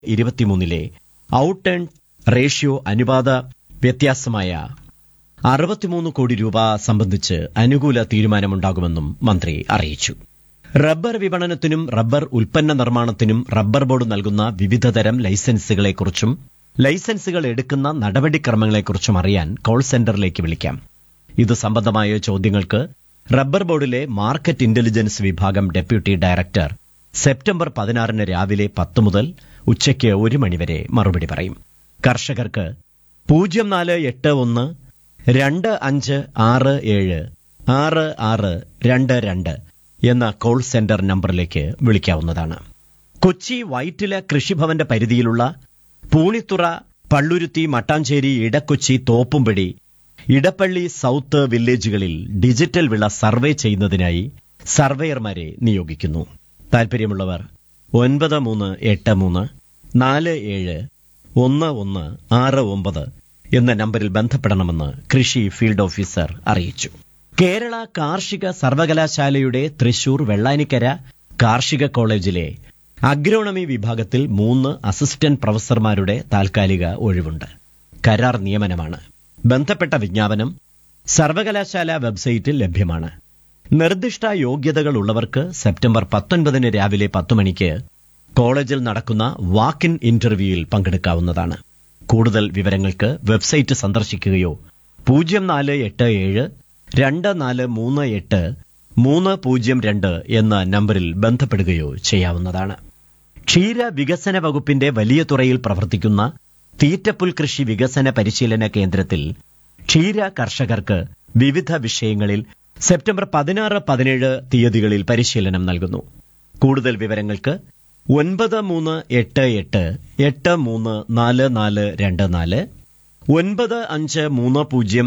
ഇരുപത്തിമൂന്നിലെ out turn ratio അനുപാത വ്യത്യാസമായ അറുപത്തിമൂന്ന് കോടി രൂപ സംബന്ധിച്ച് അനുകൂല തീരുമാനമുണ്ടാകുമെന്നും മന്ത്രി അറിയിച്ചു റബ്ബർ വിപണനത്തിനും റബ്ബർ ഉൽപ്പന്ന നിർമ്മാണത്തിനും റബ്ബർ ബോർഡ് നൽകുന്ന വിവിധതരം ലൈസൻസുകളെക്കുറിച്ചും ലൈസൻസുകൾ എടുക്കുന്ന നടപടിക്രമങ്ങളെക്കുറിച്ചും അറിയാൻ കോൾ സെന്ററിലേക്ക് വിളിക്കാം ഇത് സംബന്ധമായ ചോദ്യങ്ങൾക്ക് റബ്ബർ ബോർഡിലെ മാർക്കറ്റ് ഇന്റലിജൻസ് വിഭാഗം ഡെപ്യൂട്ടി ഡയറക്ടർ സെപ്റ്റംബർ പതിനാറിന് രാവിലെ പത്ത് മുതൽ ഉച്ചയ്ക്ക് ഒരു മണിവരെ മറുപടി പറയും കർഷകർക്ക് പൂജ്യം നാല് എട്ട് ഒന്ന് രണ്ട് അഞ്ച് ആറ് ഏഴ് ആറ് ആറ് രണ്ട് രണ്ട് എന്ന കോൾ സെന്റർ നമ്പറിലേക്ക് വിളിക്കാവുന്നതാണ് കൊച്ചി വൈറ്റില കൃഷിഭവന്റെ പരിധിയിലുള്ള പൂണിത്തുറ പള്ളുരുത്തി മട്ടാഞ്ചേരി ഇടക്കൊച്ചി തോപ്പുംപടി ഇടപ്പള്ളി സൗത്ത് വില്ലേജുകളിൽ ഡിജിറ്റൽ വിള സർവേ ചെയ്യുന്നതിനായി സർവേയർമാരെ നിയോഗിക്കുന്നു താൽപര്യമുള്ളവർ ഒൻപത് മൂന്ന് എട്ട് മൂന്ന് നാല് ഏഴ് ഒന്ന് ഒന്ന് ആറ് ഒമ്പത് എന്ന നമ്പറിൽ ബന്ധപ്പെടണമെന്ന് കൃഷി ഫീൽഡ് ഓഫീസർ അറിയിച്ചു കേരള കാർഷിക സർവകലാശാലയുടെ തൃശൂർ വെള്ളാനിക്കര കാർഷിക കോളേജിലെ അഗ്രോണമി വിഭാഗത്തിൽ മൂന്ന് അസിസ്റ്റന്റ് പ്രൊഫസർമാരുടെ താൽക്കാലിക ഒഴിവുണ്ട് കരാർ നിയമനമാണ് ബന്ധപ്പെട്ട വിജ്ഞാപനം സർവകലാശാല വെബ്സൈറ്റിൽ ലഭ്യമാണ് നിർദ്ദിഷ്ട യോഗ്യതകൾ ഉള്ളവർക്ക് സെപ്റ്റംബർ പത്തൊൻപതിന് രാവിലെ പത്ത് മണിക്ക് കോളേജിൽ നടക്കുന്ന വാക്ക് ഇൻ ഇന്റർവ്യൂവിൽ പങ്കെടുക്കാവുന്നതാണ് കൂടുതൽ വിവരങ്ങൾക്ക് വെബ്സൈറ്റ് സന്ദർശിക്കുകയോ പൂജ്യം നാല് എട്ട് ഏഴ് രണ്ട് നാല് മൂന്ന് എട്ട് മൂന്ന് പൂജ്യം രണ്ട് എന്ന നമ്പറിൽ ബന്ധപ്പെടുകയോ ചെയ്യാവുന്നതാണ് ക്ഷീര വികസന വകുപ്പിന്റെ വലിയ തുറയിൽ പ്രവർത്തിക്കുന്ന തീറ്റപ്പുൽ കൃഷി വികസന പരിശീലന കേന്ദ്രത്തിൽ ക്ഷീര കർഷകർക്ക് വിവിധ വിഷയങ്ങളിൽ സെപ്റ്റംബർ പതിനാറ് പതിനേഴ് തീയതികളിൽ പരിശീലനം നൽകുന്നു കൂടുതൽ വിവരങ്ങൾക്ക് ഒൻപത് മൂന്ന് എട്ട് എട്ട് എട്ട് മൂന്ന് നാല് നാല് രണ്ട് നാല് ഒൻപത് അഞ്ച് മൂന്ന് പൂജ്യം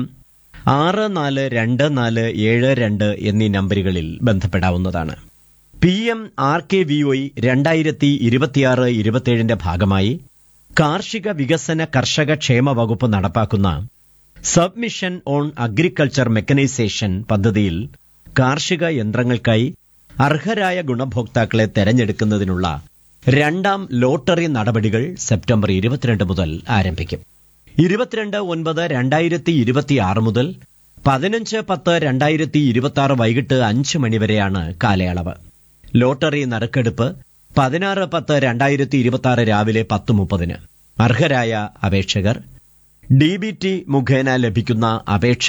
ആറ് നാല് രണ്ട് നാല് ഏഴ് രണ്ട് എന്നീ നമ്പറുകളിൽ ബന്ധപ്പെടാവുന്നതാണ് P M R K V O രണ്ടായിരത്തി ഇരുപത്തിയാറ് ഇരുപത്തിയേഴിന്റെ ഭാഗമായി കാർഷിക വികസന കർഷക ക്ഷേമ വകുപ്പ് നടപ്പാക്കുന്ന സബ്മിഷൻ ഓൺ അഗ്രികൾച്ചർ മെക്കനൈസേഷൻ പദ്ധതിയിൽ കാർഷിക യന്ത്രങ്ങൾക്കായി അർഹരായ ഗുണഭോക്താക്കളെ തെരഞ്ഞെടുക്കുന്നതിനുള്ള രണ്ടാം ലോട്ടറി നടപടികൾ സെപ്റ്റംബർ ഇരുപത്തിരണ്ട് മുതൽ ആരംഭിക്കും ഇരുപത്തിരണ്ട് ഒൻപത് രണ്ടായിരത്തി ഇരുപത്തിയാറ് മുതൽ പതിനഞ്ച് പത്ത് രണ്ടായിരത്തി ഇരുപത്തി ആറ് വൈകിട്ട് അഞ്ച് മണിവരെയാണ് കാലയളവ് ലോട്ടറി നറുക്കെടുപ്പ് പതിനാറ് പത്ത് രണ്ടായിരത്തി ഇരുപത്തി ആറ് രാവിലെ പത്ത് മുപ്പതിന് അർഹരായ അപേക്ഷകർ ഡി ബി ടി മുഖേന ലഭിക്കുന്ന അപേക്ഷ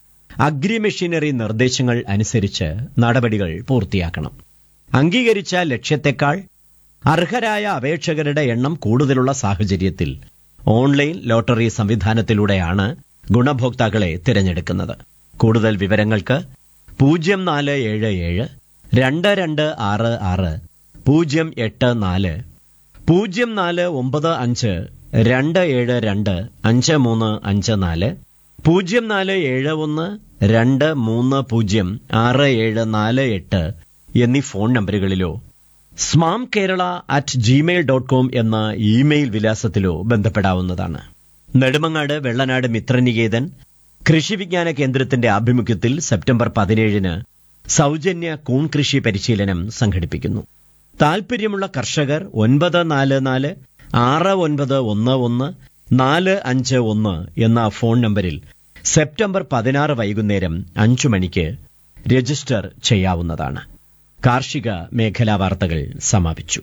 അഗ്രി മെഷീനറി നിർദ്ദേശങ്ങൾ അനുസരിച്ച് നടപടികൾ പൂർത്തിയാക്കണം അംഗീകരിച്ച ലക്ഷ്യത്തെക്കാൾ അർഹരായ അപേക്ഷകരുടെ എണ്ണം കൂടുതലുള്ള സാഹചര്യത്തിൽ ഓൺലൈൻ ലോട്ടറി സംവിധാനത്തിലൂടെയാണ് ഗുണഭോക്താക്കളെ തിരഞ്ഞെടുക്കുന്നത് കൂടുതൽ വിവരങ്ങൾക്ക് പൂജ്യം നാല് ഏഴ് ഏഴ് രണ്ട് രണ്ട് ആറ് ആറ് പൂജ്യം എട്ട് നാല് പൂജ്യം നാല് ഒമ്പത് അഞ്ച് രണ്ട് ഏഴ് രണ്ട് അഞ്ച് മൂന്ന് അഞ്ച് നാല് പൂജ്യം നാല് ഏഴ് ഒന്ന് രണ്ട് മൂന്ന് പൂജ്യം ആറ് ഏഴ് നാല് എട്ട് എന്നീ ഫോൺ നമ്പറുകളിലോ smam Kerala at Gmail dot com എന്ന ഇമെയിൽ വിലാസത്തിലോ ബന്ധപ്പെടാവുന്നതാണ് നെടുമങ്ങാട് വെള്ളനാട് മിത്രനികേതൻ കൃഷി വിജ്ഞാന കേന്ദ്രത്തിന്റെ ആഭിമുഖ്യത്തിൽ സെപ്റ്റംബർ പതിനേഴിന് സൗജന്യ കൂൺ കൃഷി പരിശീലനം സംഘടിപ്പിക്കുന്നു താൽപര്യമുള്ള കർഷകർ ഒൻപത് നാല് നാല് ആറ് ഒൻപത് ഒന്ന് ഒന്ന് നാല് അഞ്ച് ഒന്ന് എന്ന ഫോൺ നമ്പറിൽ സെപ്റ്റംബർ പതിനാറ് വൈകുന്നേരം അഞ്ചു മണിക്ക് രജിസ്റ്റർ ചെയ്യാവുന്നതാണ് കാർഷിക മേഖലാ വാർത്തകൾ സമാപിച്ചു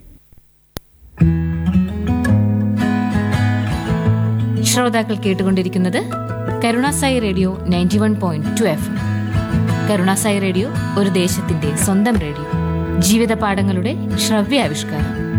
ശ്രോതാക്കൾ കേട്ടുകൊണ്ടിരിക്കുന്നത് Karunasai radio ninety one point two F Karunasai radio ഒരു ദേശത്തിന്റെ സ്വന്തം റേഡിയോ ജീവിത പാഠങ്ങളുടെ ശ്രവ്യാവിഷ്കാരം